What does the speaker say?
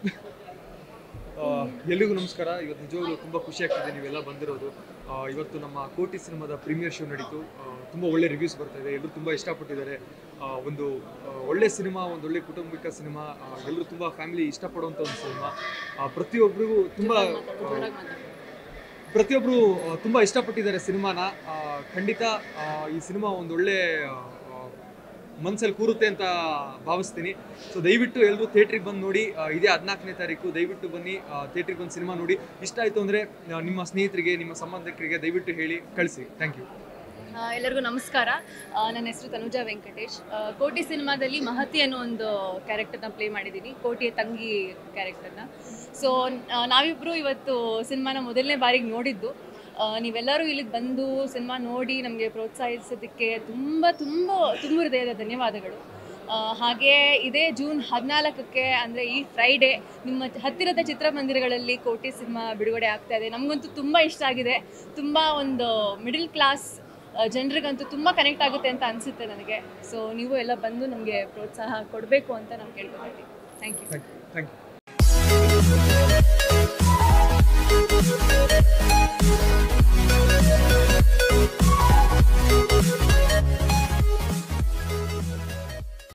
ಆ, ಎಲ್ರಿಗೂ ನಮಸ್ಕಾರ ಇವತ್ತು ನಿಜವಾಗ್ಲೂ ತುಂಬ ಖುಷಿ ಆಗ್ತಿದೆ ನೀವೆಲ್ಲ ಬಂದಿರೋದು ಆ, ಇವತ್ತು ನಮ್ಮ ಕೋಟಿ ಸಿನಿಮಾದ ಪ್ರೀಮಿಯರ್ ಶೋ ನಡೀತು ಆ, ತುಂಬ ಒಳ್ಳೆ ರಿವ್ಯೂಸ್ ಬರ್ತಾ ಇದೆ ಎಲ್ಲರೂ ತುಂಬ ಇಷ್ಟಪಟ್ಟಿದ್ದಾರೆ ಆ, ಒಂದು ಆ, ಒಳ್ಳೆ ಸಿನಿಮಾ ಒಂದು ಒಳ್ಳೆ ಕುಟುಂಬಿಕ ಸಿನಿಮಾ ಎಲ್ಲರೂ ತುಂಬ ಫ್ಯಾಮಿಲಿ ಇಷ್ಟಪಡುವಂಥ ಒಂದು ಸಿನಿಮಾ ಆ, ಪ್ರತಿಯೊಬ್ಬರಿಗೂ ತುಂಬ ಪ್ರತಿಯೊಬ್ಬರು ತುಂಬ ಇಷ್ಟಪಟ್ಟಿದ್ದಾರೆ ಸಿನಿಮಾನ ಆ, ಖಂಡಿತ ಆ, ಈ ಸಿನಿಮಾ ಒಂದು ಒಳ್ಳೆ ಮನಸ್ಸಲ್ಲಿ ಕೂರುತ್ತೆ ಅಂತ ಭಾವಿಸ್ತೀನಿ ಸೊ ದಯವಿಟ್ಟು ಎಲ್ಲರೂ ಥಿಯೇಟ್ರಿಗೆ ಬಂದು ನೋಡಿ ಆ, ಇದೇ ಹದಿನಾಲ್ಕನೇ ತಾರೀಕು ದಯವಿಟ್ಟು ಬನ್ನಿ ಥಿಯೇಟ್ರಿಗೆ ಬಂದು ಸಿನಿಮಾ ನೋಡಿ ಇಷ್ಟ ಆಯಿತು ಅಂದರೆ ನಿಮ್ಮ ಸ್ನೇಹಿತರಿಗೆ ನಿಮ್ಮ ಸಂಬಂಧಿಕರಿಗೆ ದಯವಿಟ್ಟು ಹೇಳಿ ಕಳಿಸಿ ಥ್ಯಾಂಕ್ ಯು ಆ, ಎಲ್ಲರಿಗೂ ನಮಸ್ಕಾರ ಆ, ನನ್ನ ಹೆಸರು ತನುಜಾ ವೆಂಕಟೇಶ್ ಆ, ಕೋಟಿ ಸಿನಿಮಾದಲ್ಲಿ ಮಹತಿ ಅನ್ನೋ ಒಂದು ಕ್ಯಾರೆಕ್ಟರ್ನ ಪ್ಲೇ ಮಾಡಿದ್ದೀನಿ ಕೋಟಿಯ ತಂಗಿ ಕ್ಯಾರೆಕ್ಟರ್ನ ಸೊ ನಾವಿಬ್ಬರು ಇವತ್ತು ಸಿನಿಮಾನ ಮೊದಲನೇ ಬಾರಿಗೆ ನೋಡಿದ್ದು ಆ, ನೀವೆಲ್ಲರೂ ಇಲ್ಲಿಗೆ ಬಂದು ಸಿನಿಮಾ ನೋಡಿ ನಮಗೆ ಪ್ರೋತ್ಸಾಹಿಸೋದಕ್ಕೆ ತುಂಬ ತುಂಬ ತುಂಬ ಹೃದಯದ ಧನ್ಯವಾದಗಳು ಆ, ಹಾಗೆ ಇದೇ ಜೂನ್ ಹದಿನಾಲ್ಕಕ್ಕೆ ಅಂದರೆ ಈ ಫ್ರೈಡೇ ನಿಮ್ಮ ಹತ್ತಿರದ ಚಿತ್ರಮಂದಿರಗಳಲ್ಲಿ ಕೋಟಿ ಸಿನಿಮಾ ಬಿಡುಗಡೆ ಆಗ್ತಾ ಇದೆ ನಮಗಂತೂ ತುಂಬ ಇಷ್ಟ ಆಗಿದೆ ತುಂಬ ಒಂದು ಮಿಡಲ್ ಕ್ಲಾಸ್ ಜನರಿಗಂತೂ ತುಂಬ ಕನೆಕ್ಟ್ ಆಗುತ್ತೆ ಅಂತ ಅನಿಸುತ್ತೆ ನನಗೆ ಸೊ ನೀವು ಎಲ್ಲ ಬಂದು ನಮಗೆ ಪ್ರೋತ್ಸಾಹ ಕೊಡಬೇಕು ಅಂತ ನಾನು ಕೇಳ್ಕೊಳ್ತೀನಿ thank you thank you thank you